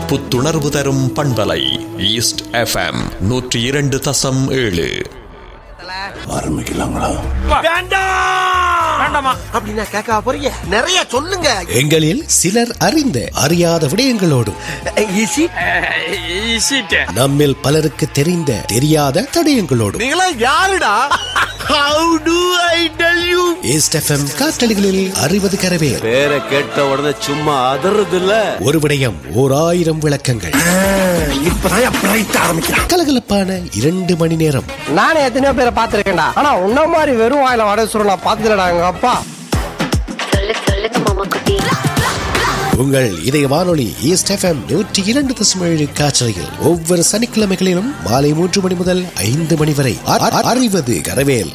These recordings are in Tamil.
புத்துணர்வு தரும் பண்பலை ஈஸ்ட் எஃப்எம் நூற்றி இரண்டு தசம் ஏழு ஆரம்பிக்கலாங்களா அப்படின்னா கேட்க போறீங்க நிறைய சொல்லுங்க எங்களில் சிலர் அறிந்த அறியாத விடயங்களோடும் ஈசி நம்மில் பலருக்கு தெரிந்த தெரியாத தடயங்களோடும் நீங்களா யாருடா how do I tell you East FM காற்றலிகளில் அறிவது கரவேல் பேரை கேட்ட உடனே சும்மா அதறது இல்ல ஒரு விடயம் ஓர் ஆயிரம் விளக்கங்கள் இப்பதான் பிரைட் ஆரம்பிக்கிறான் கலகலப்பான இரண்டு மணி நேரம் நானே எத்தனையோ பேரை பார்த்திருக்கேன்டா ஆனா உன்ன மாதிரி வெறும் வாயில வடை சுருள் நான் பார்த்ததுலடா எங்க அப்பா சொல்லு சொல்லுங்க மாமா குட்டி உங்கள் இதய வானொலி ஈஸ்ட் எஃப்எம் நூற்றி இரண்டு தசம் ஏழு காற்றலையில் ஒவ்வொரு சனிக்கிழமைகளிலும் மாலை மூன்று மணி முதல் ஐந்து மணி வரை அ- அ- அறிவது கரவேல்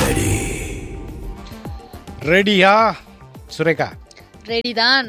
ரெடியா சுரேகா ரெடிதான்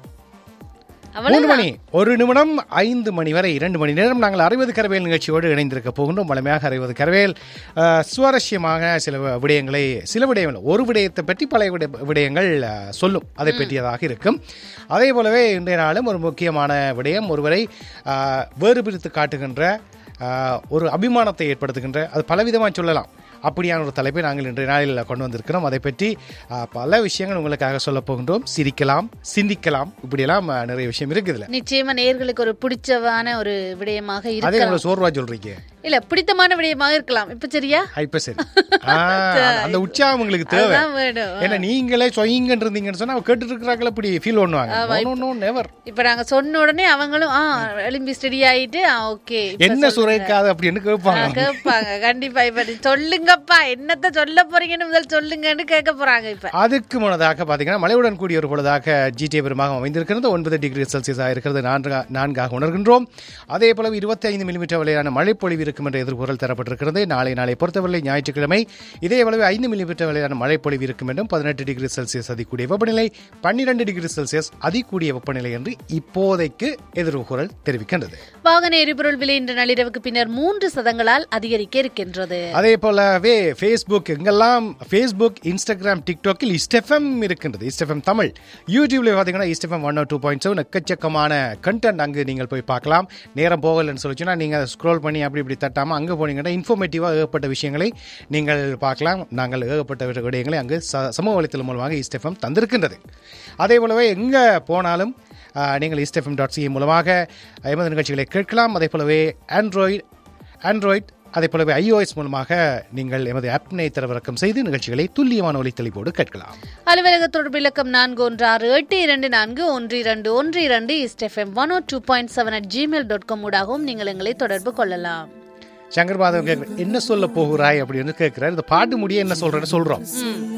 மூணு அவ்வளவுதான் மணி ஒரு நிமிடம் ஐந்து மணி வரை இரண்டு மணி நேரம் நாங்கள் அறுபது கரவேல் நிகழ்ச்சியோடு இணைந்திருக்க போகின்றோம் வளமையாக அறுபது கரவேல் அஹ், சுவாரஸ்யமாக சில விடயங்களை சில விடயங்கள் ஒரு விடயத்தை பற்றி பல விட விடயங்கள் அஹ், சொல்லும் அதை பற்றியதாக இருக்கும் அதே போலவே இன்றைய நாளும் ஒரு முக்கியமான விடயம் ஒருவரை அஹ், வேறு பிரித்து காட்டுகின்ற அஹ், ஒரு அபிமானத்தை ஏற்படுத்துகின்ற அது பலவிதமாக சொல்லலாம் அப்படியான ஒரு தலைப்பை நாங்கள் இன்றைய நாளில் கொண்டு வந்திருக்கிறோம் அதை பற்றி அஹ், பல விஷயங்கள் உங்களுக்காக சொல்ல போகின்றோம் சிரிக்கலாம் சிந்திக்கலாம் இப்படியெல்லாம் அஹ், நிறைய விஷயம் இருக்குதுல நிச்சயமா நேர்களுக்கு ஒரு பிடிச்சமான ஒரு விடயமாக அதே இருக்கலாம் இவ்வளவு சோர்வா சொல்றீங்க இல்ல பிடித்தமான விடயமாக இருக்கலாம் இப்ப சரியா ஆ, இப்ப சரி ஆ, அந்த உற்சாகம் உங்களுக்கு தேவை அதுதான் வேணும். ஏன்னா நீங்களே சொயிங்கன்னு இருந்தீங்கன்னு சொன்னா அவ கேட்டுட்டு இருக்கிறாங்களா இப்படி ஃபீல் பண்ணுவாங்க நோ நெவர் இப்ப நாங்க சொன்ன உடனே அவங்களும் ஆ எலும்பி ஸ்டடி ஆயிட்டு ஓகே என்ன சுரேக்காது அப்படின்னு கேட்பாங்க கேட்பாங்க கண்டிப்பா இப்ப நீ சொல்லுங்கப்பா என்னத்த சொல்ல போறீங்கன்னு முதல் சொல்லுங்கன்னு கேட்க போறாங்க இப்ப அதுக்கு முன்னதாக பாத்தீங்கன்னா மழையுடன் கூடிய ஒரு பொழுதாக ஜிடிஏ பெருமாக அமைந்திருக்கிறது ஒன்பது டிகிரி செல்சியஸாக இருக்கிறது நான்கா- நான்காக உணர்கின்றோம் அதே போல இருபத்தி ஐந்து மில்லிமீட்டர் வரையான மழைப்பொழிவு இருக்கும் என்ற எதிர்கூறல் தரப்பட்டிருக்கிறது நாளை நாளை பொறுத்தவரை ஞாயிற்றுக்கிழமை இதே அளவு ஐந்து மில்லிமீட்டர் வரையான மழைப்பொழிவு இருக்கும் என்றும் பதினெட்டு டிகிரி செல்சியஸ் அதிகூடிய வெப்பநிலை பன்னிரண்டு டிகிரி செல்சியஸ் அதிகூடிய வெப்பநிலை என்று இப்போதைக்கு எதிர்கூறல் தெரிவிக்கின்றது வாகன எரிபொருள் விலை இன்று நள்ளிரவுக்கு பின்னர் மூன்று சதங்களால் அதிகரிக்க இருக்கின்றது அதே போலவே ஃபேஸ்புக் எங்கெல்லாம் ஃபேஸ்புக் இன்ஸ்டாகிராம் டிக்டாக்கில் இஸ்டெஃபம் இருக்கின்றது இஸ்டெஃபம் தமிழ் யூடியூப்ல பார்த்தீங்கன்னா ISTFM one two point seven எக்கச்சக்கமான கண்டென்ட் அங்கு நீங்கள் போய் பார்க்கலாம் நேரம் போகலன்னு சொல்லிச்சுன்னா நீங்கள் அதை ஸ்க்ரோல் பண்ணி அப்படி இப்படி தட்டாமல் அங்கே போனீங்கன்னா இன்ஃபர்மேட்டிவாக ஏகப்பட்ட விஷயங்களை நீங்கள் பார்க்கலாம் நாங்கள் ஏகப்பட்ட விடயங்களை அங்கு ச- சமூக வலைத்தளம் மூலமாக இஸ்டெஃபம் தந்திருக்கின்றது அதே போலவே எங்கே போனாலும் ஆஹ், நீங்கள் இஸ்டெஃபம் டாட் சிஏ மூலமாக எமது நிகழ்ச்சிகளை கேட்கலாம் அதே போலவே ஆண்ட்ராய்டு ஆண்ட்ராய்ட் அதே போலவே iOS மூலமாக நீங்கள் எமது ஆப்னை தரவிறக்கம் செய்து நிகழ்ச்சிகளை துல்லியமான ஒலி தெளிவோடு கேட்கலாம் அலுவலக தொடர்பு இலக்கம் நான்கு ஒன்று ஆறு எட்டு இரண்டு நான்கு ஒன்று இரண்டு ஒன்று இரண்டு ISTFM one O two point seven at Gmail dot com ஊடாகவும் நீங்கள் எங்களை தொடர்பு கொள்ளலாம் சங்கர் மாதவன் கேட்குற என்ன சொல்ல போகிறாய் அப்படின்னு கேட்கிறார் இந்த பாட்டு முடிய என்ன சொல்றேன்னு சொல்றோம்